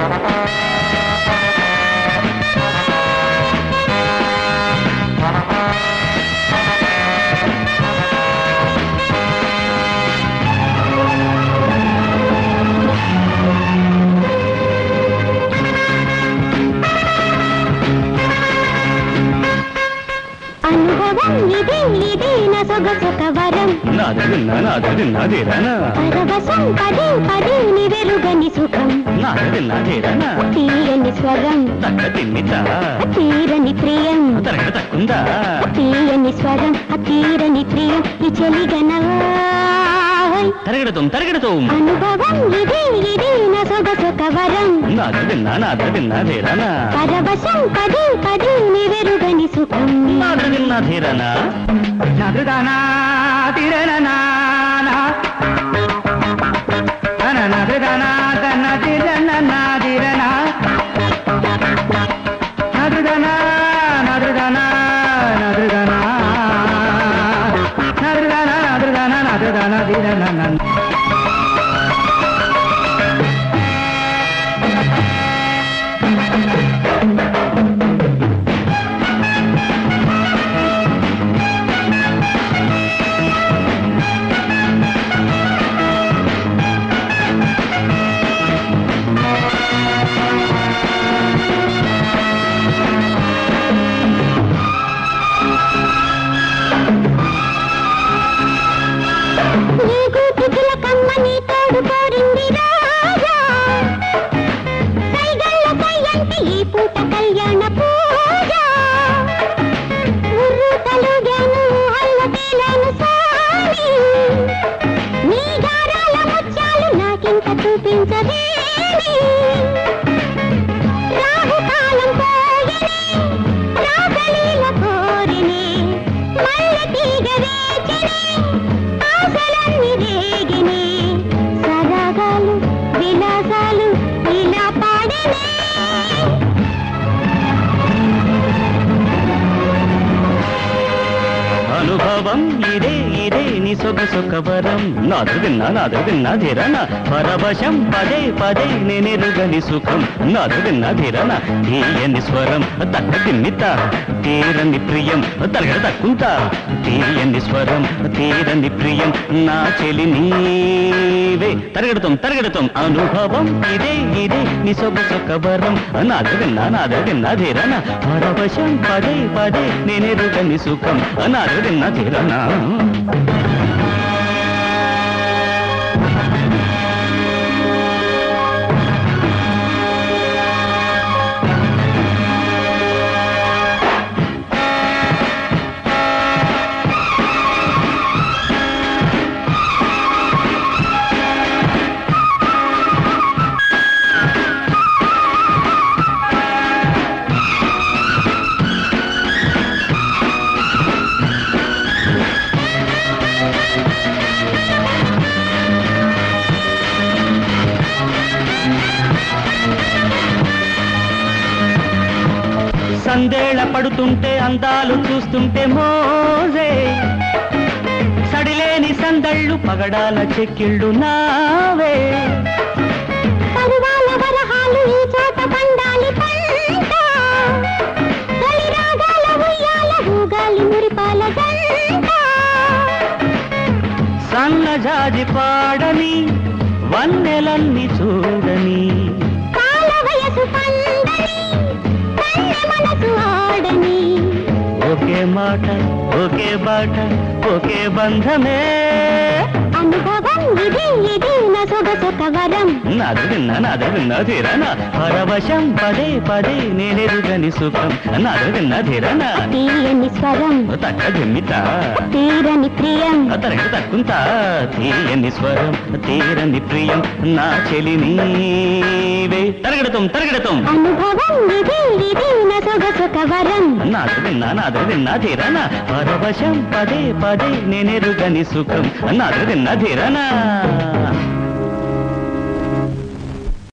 అనుభవం ఇదే ఇదే నా సొగసొక వరం నాది విన్నా నాది విన్నాదేరానా పరవశం పదే పదే నివెరుగని సుఖం నాది విన్నాదేరానా తీయని స్వరం తక్క తిమ్మిత తీరని ప్రియం తరగడ తక్కుందా తీయని స్వరం తీరని ప్రియం ఈ చెలిగనవా తరగడతాం తరగడతాం అనుభవం ఇదే ఇదే నా సొగసొక వరం నాది విన్నా నాది విన్నాదేరానా పరవశం పదే పదే నివెరుగని సుఖం నాది విన్నాదేరానా నదుదనా తిరననా నదుదనా తన తిరననా తిరనా నదుదనా నదుదనా నదుదనా నదుదనా నదుదనా నదుదనా తిరననా నీ కూతుల కమ్మని తోడు కోరింది రాజా కైగళ్ళ కయ్యంటే ఈ పూట కళ్యాణ పూజ ఉర్రు తలుగాను అల్ల తేలాను సామి నీ గారాల ముత్యాలు నాకింక చూపించవేమి రాహుకాలం పోయని రాగలీల కోరిని మల్లె తీగ వేచని ఆశలన్నీ రేగిని సరాగాలు విలాసాలు ఇలా పాడిని అనుభవం ఇదే ఇదే నీ సొగసొక వరం నాదు విన్నా నాదు విన్నాదేరానా పరవశం పదే పదే నేనెరుగని సుఖం నాదు విన్నాదేరానా తీయని స్వరం తక్క తిమ్మిత తీరని ప్రియం తరగడ తక్కుంతా తీయని స్వరం తీరని ప్రియం నా చెలి నీవే తరగడతాం తరగడతాం అనుభవం ఇదే ఇదే నీ సొగసొక వరం నాదు విన్నా నాదు విన్నాదేరానా పరవశం పదే పదే నేనెరుగని సుఖం నాదు విన్నాదేరానా సందేళ పడుతుంటే అందాలు చూస్తుంటే మోజే సడిలేని సందళ్ళు పగడాల చెక్కిళ్ళు నావే పరువాల వరహాలు ఈ చోట పండాలి పంట తొలి రాగాల ఉయ్యాల ఊగాలి మురిపాల గంట సన్నజాజి పాడని వన్నెలన్నీ చూడని కాల వయసు పండని కన్నె మనసు ఆడని ఒకే మాట ఒకే బాట ఒకే బంధమే అనుభవం ఇది ఇది నా సొగసొక వరం నాది విన్నా నాది విన్నా తీరానా పరవశం పదే పదే నేనెరుగని సుఖం నాది విన్నా తీరానా తీయని స్వరం తక్క జమ్మిత తీరని ప్రియం తరగడ తక్కుంతా తీయని స్వరం తీరని ప్రియం నా చెలి నీవే తరగడతాం తరగడతాం అనుభవం ఇది ఇది నా సొగసొక వరం నాది విన్నా నాది విన్నా తీరానా పరవశం పదే పదే నేనెరుగని సుఖం నాది విన్నా తీరానా